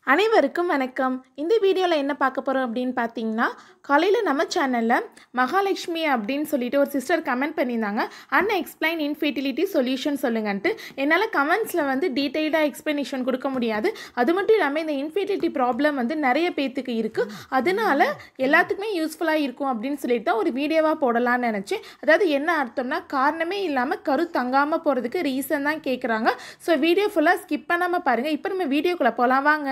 அனைவருக்கும் வணக்கம் இந்த வீடியோவில் என்ன பார்க்க போகிறோம் அப்படின்னு பார்த்தீங்கன்னா காலையில் நம்ம சேனலில் மகாலட்சுமி அப்படின்னு சொல்லிட்டு ஒரு சிஸ்டர் கமெண்ட் பண்ணியிருந்தாங்க அன் எக்ஸ்பிளைன் இன்ஃபெர்டிலிட்டி சொல்யூஷன் சொல்லுங்கன்ட்டு என்னால் கமெண்ட்ஸில் வந்து டீட்டெயில்டாக எக்ஸ்ப்ளனேஷன் கொடுக்க முடியாது அது மட்டும் இல்லாமல் இந்த இன்ஃபெர்டிலிட்டி ப்ராப்ளம் வந்து நிறைய பேர்த்துக்கு இருக்குது அதனால எல்லாத்துக்குமே யூஸ்ஃபுல்லாக இருக்கும் அப்படின்னு சொல்லிட்டு தான் ஒரு வீடியோவாக போடலாம்னு நினச்சேன் அதாவது என்ன அர்த்தம்னா காரணமே இல்லாமல் கரு தங்காமல் போகிறதுக்கு ரீசன் தான் கேட்குறாங்க ஸோ வீடியோ ஃபுல்லாக ஸ்கிப் பண்ணாமல் பாருங்கள் இப்போ நம்ம வீடியோக்குள்ளே போகலாம் வாங்க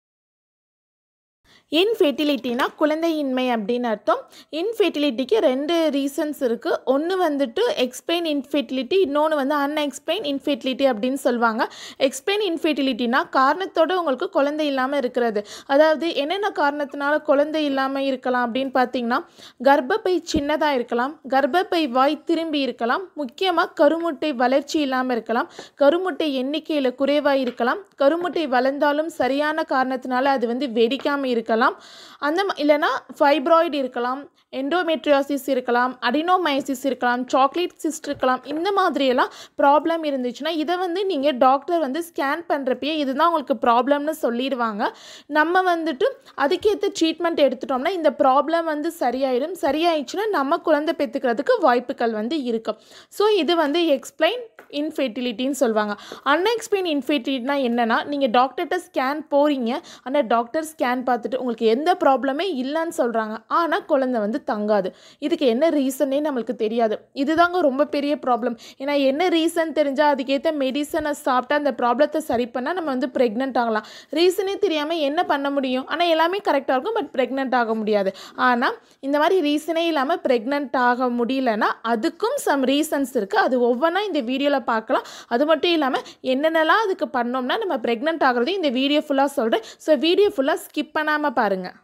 இன்ஃபெர்டிலிட்டினா குழந்தையின்மை அப்படின்னு அர்த்தம் இன்ஃபெர்டிலிட்டிக்கு ரெண்டு ரீசன்ஸ் இருக்குது ஒன்று வந்துட்டு எக்ஸ்பிளைன் இன்ஃபெர்டிலிட்டி இன்னொன்று வந்து அன்எக்ஸ்பிளைன் இன்ஃபெர்டிலிட்டி அப்படின்னு சொல்லுவாங்க எக்ஸ்பிளைன் இன்ஃபெர்டிலிட்டினா காரணத்தோடு உங்களுக்கு குழந்தை இல்லாமல் இருக்கிறது அதாவது என்னென்ன காரணத்தினால குழந்தை இல்லாமல் இருக்கலாம் அப்படின்னு பார்த்தீங்கன்னா கர்ப்பப்பை சின்னதாக இருக்கலாம் கர்ப்பப்பை வாய் திரும்பி இருக்கலாம் முக்கியமாக கருமுட்டை வளர்ச்சி இல்லாமல் இருக்கலாம் கருமுட்டை எண்ணிக்கையில் குறைவாக இருக்கலாம் கருமுட்டை வளர்ந்தாலும் சரியான காரணத்தினால அது வந்து வெடிக்காமல் இருக்கலாம் அந்த ம- இல்லைன்னா ஃபைப்ராய்டு இருக்கலாம் எண்டோமெட்ரியாசிஸ் இருக்கலாம் அடினோமைசிஸ் இருக்கலாம் சாக்லேட் சிஸ்ட் இருக்கலாம் இந்த மாதிரியெல்லாம் ப்ராப்ளம் இருந்துச்சுன்னா இதை வந்து நீங்கள் டாக்டர் வந்து ஸ்கேன் பண்ணுறப்பயே இதுதான் உங்களுக்கு ப்ராப்ளம்னு சொல்லிடுவாங்க நம்ம வந்துட்டு அதுக்கேற்ற ட்ரீட்மெண்ட் எடுத்துட்டோம்னா இந்த ப்ராப்ளம் வந்து சரியாயிடும் சரியாயிடுச்சுன்னா நம்ம குழந்தை பெற்றுக்கிறதுக்கு வாய்ப்புகள் வந்து இருக்கும் ஸோ இது வந்து எக்ஸ்பிளைன் இன்ஃபெர்டிலிட்டின்னு சொல்லுவாங்க அன்எக்ஸ்பிளைன் இன்ஃபெர்டிலிட்டினா என்னென்னா நீங்கள் டாக்டர்கிட்ட ஸ்கேன் போகிறீங்க ஆனால் டாக்டர் ஸ்கேன் பார்த்துட்டு உங்களுக்கு எந்த ப்ராப்ளமே இல்லைன்னு சொல்கிறாங்க ஆனால் குழந்தை வந்து தங்காது இதுக்கு என்ன ரீசனே நம்மளுக்கு தெரியாது இதுதாங்க ரொம்ப பெரிய ப்ராப்ளம் ஏன்னா என்ன ரீசன் தெரிஞ்சால் அதுக்கேற்ற மெடிசனை சாப்பிட்டா அந்த ப்ராப்ளத்தை சரி பண்ணால் நம்ம வந்து ப்ரெக்னென்ட் ஆகலாம் ரீசனே தெரியாமல் என்ன பண்ண முடியும் ஆனால் எல்லாமே கரெக்டாக இருக்கும் பட் ப்ரெக்னென்ட் ஆக முடியாது ஆனால் இந்த மாதிரி ரீசனே இல்லாமல் ப்ரெக்னென்ட் ஆக முடியலன்னா அதுக்கும் சம் ரீசன்ஸ் இருக்குது அது ஒவ்வொன்றா இந்த வீடியோவில் பார்க்கலாம் அது மட்டும் இல்லாமல் என்னென்னலாம் அதுக்கு பண்ணோம்னா நம்ம ப்ரெக்னென்ட் ஆகிறதையும் இந்த வீடியோ ஃபுல்லாக சொல்கிறேன் ஸோ வீடியோ ஃபுல்லாக ஸ்கிப் பண்ணாமல் பாருங்கள்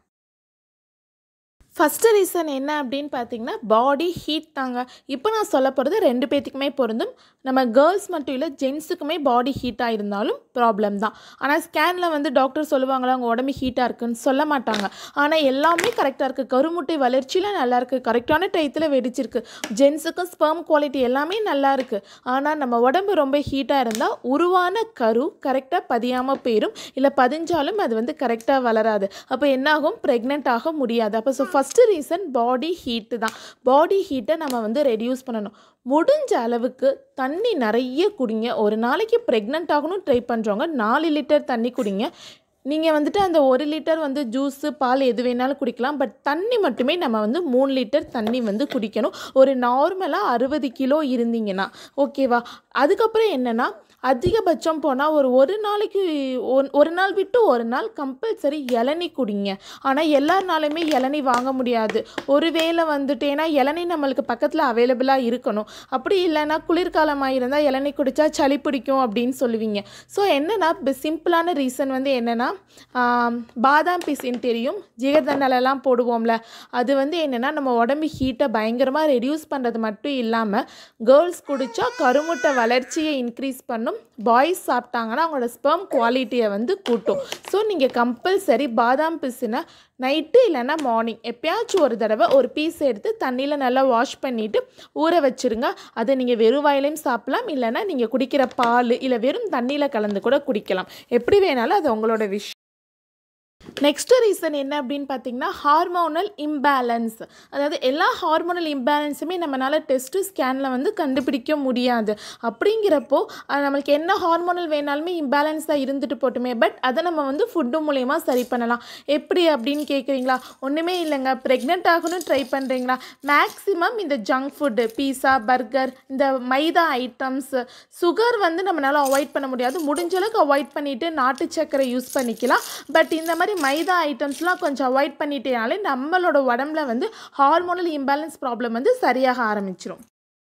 ஃபஸ்ட்டு ரீசன் என்ன அப்படின்னு பார்த்தீங்கன்னா பாடி ஹீட் தாங்க இப்போ நான் சொல்ல போகிறது ரெண்டு பேர்த்துக்குமே பொருந்தும் நம்ம கேர்ள்ஸ் மட்டும் இல்லை ஜென்ஸுக்குமே பாடி ஹீட்டாக இருந்தாலும் ப்ராப்ளம் தான் ஆனால் ஸ்கேனில் வந்து டாக்டர் சொல்லுவாங்களா அவங்க உடம்பு ஹீட்டாக இருக்குன்னு சொல்ல மாட்டாங்க ஆனால் எல்லாமே கரெக்டாக இருக்குது கருமுட்டை வளர்ச்சியில் நல்லா இருக்குது கரெக்டான டயத்தில் வெடிச்சிருக்கு ஜென்ஸுக்கும் ஸ்பெர்ம் குவாலிட்டி எல்லாமே நல்லா இருக்குது ஆனால் நம்ம உடம்பு ரொம்ப ஹீட்டாக இருந்தால் உருவான கரு கரெக்டாக பதியாமல் போயிடும் இல்லை பதிஞ்சாலும் அது வந்து கரெக்டாக வளராது அப்போ என்னாகும் ப்ரெக்னென்ட் ஆக முடியாது அப்போ so first reason body heat தான் பாடி ஹீட்டை நம்ம வந்து ரெடியூஸ் பண்ணணும் முடிஞ்ச அளவுக்கு தண்ணி நிறைய குடிங்க ஒரு நாளைக்கு ப்ரெக்னென்ட் ஆகணும் ட்ரை பண்ணுறவங்க நாலு லிட்டர் தண்ணி குடிங்க நீங்கள் வந்துட்டு அந்த ஒரு லிட்டர் வந்து ஜூஸு பால் எது வேணாலும் குடிக்கலாம் பட் தண்ணி மட்டுமே நம்ம வந்து மூணு லிட்டர் தண்ணி வந்து குடிக்கணும் ஒரு நார்மலாக அறுபது கிலோ இருந்தீங்கன்னா ஓகேவா அதுக்கப்புறம் என்னென்னா அதிகபட்சம் போனால் ஒரு ஒரு நாளைக்கு ஒன்- ஒரு நாள் விட்டு ஒரு நாள் கம்பல்சரி இளநி குடிங்க ஆனால் எல்லாருனாலுமே இளநி வாங்க முடியாது ஒருவேளை வந்துட்டு ஏன்னா இளநி நம்மளுக்கு பக்கத்தில் அவைலபிளாக இருக்கணும் அப்படி இல்லைன்னா குளிர்காலமாக இருந்தால் இளநி குடித்தா சளி பிடிக்கும் அப்படின்னு சொல்லுவீங்க ஸோ என்னென்னா சிம்பிளான ரீசன் வந்து என்னென்னா பாதாம் பிசின் தெரியும் ஜிகர்தண்டலெல்லாம் போடுவோம்ல அது வந்து என்னென்னா நம்ம உடம்பு ஹீட்டை பயங்கரமாக ரெடியூஸ் பண்ணுறது மட்டும் இல்லாமல் கேர்ள்ஸ் குடித்தா கருமுட்டை வளர்ச்சியை இன்க்ரீஸ் பண்ணும் பாய்ஸ் சாப்பிட்டாங்கன்னா அவங்களோட ஸ்பெர்ம் குவாலிட்டியை வந்து கூட்டும் ஸோ நீங்கள் கம்பல்சரி பாதாம் பிசினை நைட்டு இல்லைன்னா மார்னிங் எப்பயாச்சும் ஒரு தடவை ஒரு பீஸ் எடுத்து தண்ணியில் நல்லா வாஷ் பண்ணிவிட்டு ஊற வச்சுருங்க அதை நீங்கள் வெறும் வாயிலையும் சாப்பிடலாம் இல்லைன்னா நீங்கள் குடிக்கிற பால் இல்லை வெறும் தண்ணியில் கலந்து கூட குடிக்கலாம் எப்படி வேணாலும் அது உங்களோட விஷயம் நெக்ஸ்ட் ரீசன் என்ன அப்படின்னு பார்த்தீங்கன்னா ஹார்மோனல் இம்பேலன்ஸ் அதாவது எல்லா ஹார்மோனல் இம்பேலன்ஸுமே நம்மளால் டெஸ்ட்டு ஸ்கேனில் வந்து கண்டுபிடிக்க முடியாது அப்படிங்கிறப்போ அது நம்மளுக்கு என்ன ஹார்மோனல் வேணாலுமே இம்பேலன்ஸாக இருந்துட்டு போட்டுமே பட் அதை நம்ம வந்து ஃபுட்டு மூலயமா சரி பண்ணலாம் எப்படி அப்படின்னு கேட்குறீங்களா ஒன்றுமே இல்லைங்க ப்ரெக்னென்ட் ஆகணும் ட்ரை பண்ணுறீங்களா மேக்ஸிமம் இந்த ஜங்க் ஃபுட்டு பீஸா பர்கர் இந்த மைதா ஐட்டம்ஸ் சுகர் வந்து நம்மளால் அவாய்ட் பண்ண முடியாது முடிஞ்ச அளவுக்கு அவாய்ட் பண்ணிவிட்டு நாட்டு சர்க்கரை யூஸ் பண்ணிக்கலாம் பட் இந்த மாதிரி மைதா ஐட்டம்ஸ்லாம் கொஞ்சம் அவாய்ட் பண்ணிட்டேனாலே நம்மளோட உடம்புல வந்து ஹார்மோனல் இம்பேலன்ஸ் ப்ராப்ளம் வந்து சரியாக ஆரம்பிச்சிரும்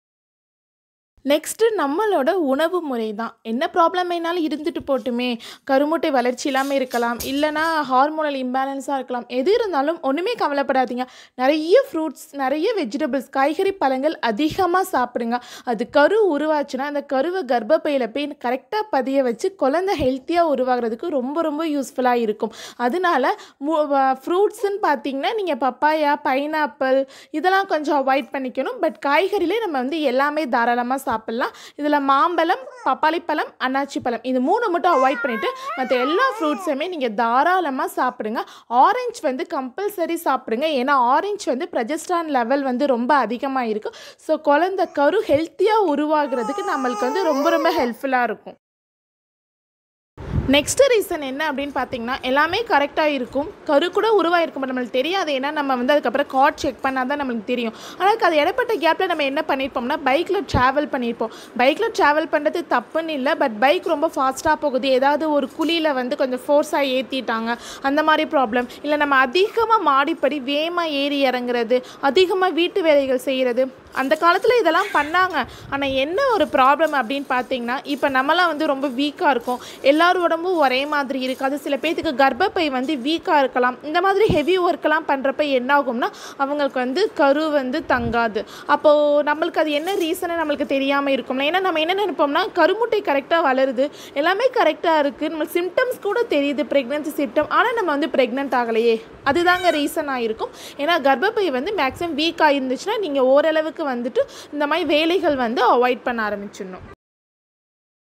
நெக்ஸ்ட்டு நம்மளோட உணவு முறை தான் என்ன ப்ராப்ளம் வேணாலும் இருந்துட்டு போட்டுமே கருமுட்டை வளர்ச்சி இல்லாமல் இருக்கலாம் இல்லைனா ஹார்மோனல் இம்பேலன்ஸாக இருக்கலாம் எது இருந்தாலும் ஒன்றுமே கவலைப்படாதீங்க நிறைய ஃப்ரூட்ஸ் நிறைய வெஜிடபிள்ஸ் காய்கறி பழங்கள் அதிகமாக சாப்பிடுங்க அது கரு உருவாச்சுன்னா அந்த கருவை கர்ப்பப்பையில் போய் கரெக்டாக பதிய வச்சு குழந்தை ஹெல்த்தியாக உருவாகிறதுக்கு ரொம்ப ரொம்ப யூஸ்ஃபுல்லாக இருக்கும் அதனால ஃப்ரூட்ஸ்ன்னு பார்த்தீங்கன்னா நீங்கள் பப்பாயா பைனாப்பிள் இதெல்லாம் கொஞ்சம் அவாய்ட் பண்ணிக்கணும் பட் காய்கறிலே நம்ம வந்து எல்லாமே தாராளமாக சாப்பிட்லாம் இதில் மாம்பழம் பப்பாளி பழம் அன்னாச்சி பழம் இது மூணு மட்டும் அவாய்ட் பண்ணிவிட்டு மற்ற எல்லா ஃப்ரூட்ஸுமே நீங்கள் தாராளமாக சாப்பிடுங்க ஆரஞ்சு வந்து கம்பல்சரி சாப்பிடுங்க ஏன்னா ஆரஞ்சு வந்து ப்ரஜஸ்டான் லெவல் வந்து ரொம்ப அதிகமாக இருக்கும் ஸோ குழந்த கரு ஹெல்த்தியாக உருவாகிறதுக்கு நம்மளுக்கு வந்து ரொம்ப ரொம்ப ஹெல்ப்ஃபுல்லாக இருக்கும் நெக்ஸ்ட் ரீசன் என்ன அப்படின்னு பார்த்தீங்கன்னா எல்லாமே கரெக்டாக இருக்கும் கரு கூட உருவாயிருக்கும் but நம்மளுக்கு தெரியாது ஏன்னா நம்ம வந்து அதுக்கப்புறம் கார்ட் செக் பண்ணால் தான் நம்மளுக்கு தெரியும் ஆனால் அது இடப்பட்ட கேப்பில் நம்ம என்ன பண்ணியிருப்போம்னா பைக்கில் ட்ராவல் பண்ணியிருப்போம் பைக்கில் ட்ராவல் பண்ணுறது தப்புன்னு இல்லை பட் பைக் ரொம்ப ஃபாஸ்ட்டாக போகுது ஏதாவது ஒரு குழியில் வந்து கொஞ்சம் ஃபோர்ஸாக ஏற்றிட்டாங்க அந்த மாதிரி ப்ராப்ளம் இல்லை நம்ம அதிகமாக மாடிப்படி வேகமாக ஏறி இறங்குறது அதிகமாக வீட்டு வேலைகள் செய்கிறது அந்த காலத்தில் இதெல்லாம் பண்ணாங்க ஆனால் என்ன ஒரு ப்ராப்ளம் அப்படின்னு பார்த்தீங்கன்னா இப்போ நம்மலாம் வந்து ரொம்ப வீக்காக இருக்கும் எல்லார் உடம்பும் ஒரே மாதிரி இருக்காது சில பேர்த்துக்கு கர்ப்பப்பை வந்து வீக்காக இருக்கலாம் இந்த மாதிரி ஹெவி ஒர்க்கெல்லாம் பண்ணுறப்ப என்ன ஆகும்னா அவங்களுக்கு வந்து கரு வந்து தங்காது அப்போது நம்மளுக்கு அது என்ன ரீசனை நம்மளுக்கு தெரியாமல் இருக்கும்ல ஏன்னா நம்ம என்ன நினைப்போம்னா கருமுட்டை கரெக்டாக வளருது எல்லாமே கரெக்டாக இருக்குது நம்ம சிம்டம்ஸ் கூட தெரியுது ப்ரெக்னென்சி சிம்டம் ஆனால் நம்ம வந்து ப்ரெக்னென்ட் ஆகலையே அதுதாங்க ரீசனாக இருக்கும் ஏன்னா கர்ப்பப்பை வந்து மேக்ஸிமம் வீக்காக இருந்துச்சுன்னா நீங்கள் ஓரளவுக்கு வந்துட்டு இந்த மாதிரி வேலைகள் வந்து அவாய்ட் பண்ண ஆரம்பிச்சிடணும்